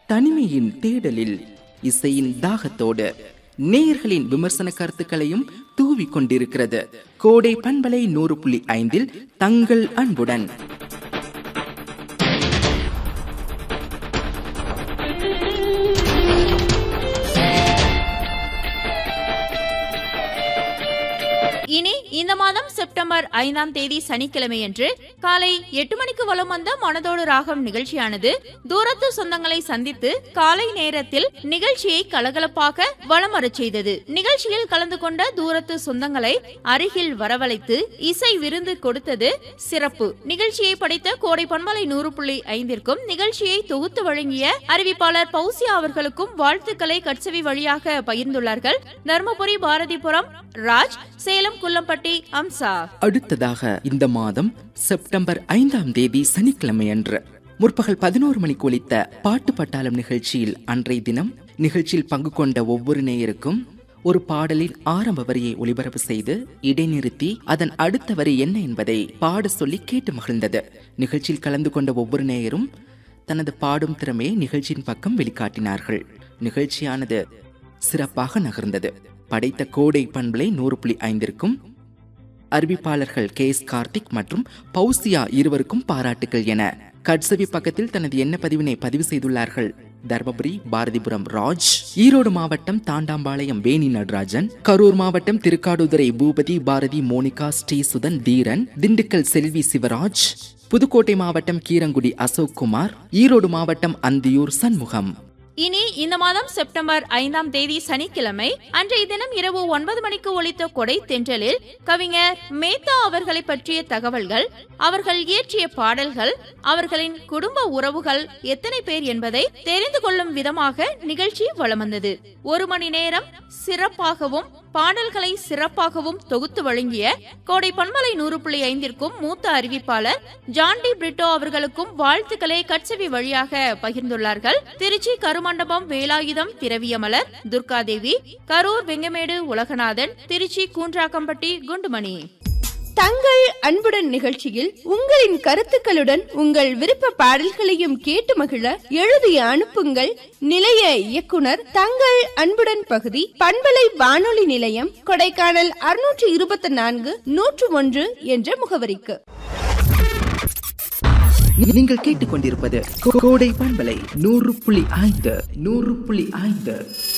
தனிமையின் தேடலில் இசையின் தாகத்தோடு நேயர்களின் விமர்சன கருத்துக்களையும் தூவி கொண்டிருக்கிறது கோடை பண்பலை நூறு புள்ளி ஐந்தில் தங்கள் அன்புடன் இனி இந்த மாதம் செப்டம்பர் ஐந்தாம் தேதி சனிக்கிழமையன்று காலை எட்டு மணிக்கு வலம் வந்த மனதோடு ராகம் நிகழ்ச்சியானது தூரத்து சொந்தங்களை சந்தித்து காலை நேரத்தில் நிகழ்ச்சியை கலகலப்பாக வலம் வரச் செய்தது நிகழ்ச்சியில் கலந்து கொண்ட தூரத்து சொந்தங்களை அருகில் வரவழைத்து இசை விருந்து கொடுத்தது சிறப்பு நிகழ்ச்சியை படைத்த கோடை பண்பலை நூறு புள்ளி ஐந்திற்கும் நிகழ்ச்சியை தொகுத்து வழங்கிய அறிவிப்பாளர் பௌசியா அவர்களுக்கும் வாழ்த்துக்களை கட்சவி வழியாக பகிர்ந்துள்ளார்கள் தர்மபுரி பாரதிபுரம் ராஜ் சேலம் குள்ளம்பட்டி அம்சா அடுத்ததாக இந்த மாதம் செப்டம்பர் ஐந்தாம் தேதி சனிக்கிழமை அன்று முற்பகல் பதினோரு மணிக்கு ஒலித்த பாட்டு பட்டாளம் நிகழ்ச்சியில் அன்றைய தினம் நிகழ்ச்சியில் பங்கு கொண்ட ஒவ்வொரு நேயருக்கும் ஒரு பாடலின் ஆரம்ப வரியை ஒளிபரப்பு செய்து இடைநிறுத்தி அதன் அடுத்த வரி என்ன என்பதை பாட சொல்லி கேட்டு மகிழ்ந்தது நிகழ்ச்சியில் கலந்து கொண்ட ஒவ்வொரு நேயரும் தனது பாடும் திறமையை நிகழ்ச்சியின் பக்கம் வெளிக்காட்டினார்கள் நிகழ்ச்சியானது சிறப்பாக நகர்ந்தது படைத்த கோடை பண்பலை நூறு புள்ளி ஐந்திற்கும் அறிவிப்பாளர்கள் கே எஸ் கார்த்திக் மற்றும் பௌசியா இருவருக்கும் பாராட்டுகள் என கட்சவி பக்கத்தில் தனது எண்ண பதிவினை பதிவு செய்துள்ளார்கள் தர்மபுரி பாரதிபுரம் ராஜ் ஈரோடு மாவட்டம் தாண்டாம்பாளையம் வேணி நடராஜன் கரூர் மாவட்டம் திருக்காடுதுறை பூபதி பாரதி மோனிகா ஸ்ரீசுதன் தீரன் திண்டுக்கல் செல்வி சிவராஜ் புதுக்கோட்டை மாவட்டம் கீரங்குடி அசோக் குமார் ஈரோடு மாவட்டம் அந்தியூர் சண்முகம் இனி இந்த மாதம் செப்டம்பர் ஐந்தாம் தேதி சனிக்கிழமை அன்றைய தினம் இரவு ஒன்பது மணிக்கு ஒலித்த கொடை தென்றலில் கவிஞர் மேத்தா அவர்களை பற்றிய தகவல்கள் அவர்கள் இயற்றிய பாடல்கள் அவர்களின் குடும்ப உறவுகள் எத்தனை பேர் என்பதை தெரிந்து கொள்ளும் விதமாக நிகழ்ச்சி வலம் வந்தது ஒரு மணி நேரம் சிறப்பாகவும் பாடல்களை சிறப்பாகவும் தொகுத்து வழங்கிய கோடை பண்பலை நூறு புள்ளி ஐந்திற்கும் மூத்த அறிவிப்பாளர் ஜான்டி பிரிட்டோ அவர்களுக்கும் வாழ்த்துக்களை கட்சவி வழியாக பகிர்ந்துள்ளார்கள் திருச்சி கருமண்டபம் வேலாயுதம் திரவியமலர் துர்காதேவி கரூர் வெங்கமேடு உலகநாதன் திருச்சி கூன்றாக்கம்பட்டி குண்டுமணி தங்கள் அன்புடன் நிகழ்ச்சியில் உங்களின் கருத்துக்களுடன் உங்கள் விருப்ப பாடல்களையும் கேட்டு மகிழ எழுதி அனுப்புங்கள் நிலைய இயக்குனர் தங்கள் அன்புடன் பகுதி பண்பலை வானொலி நிலையம் கொடைக்கானல் அறுநூற்று இருபத்தி நான்கு நூற்று ஒன்று என்ற முகவரிக்கு நீங்கள் கேட்டுக்கொண்டிருப்பது கோடை பண்பலை நூறு புள்ளி ஐந்து நூறு புள்ளி ஐந்து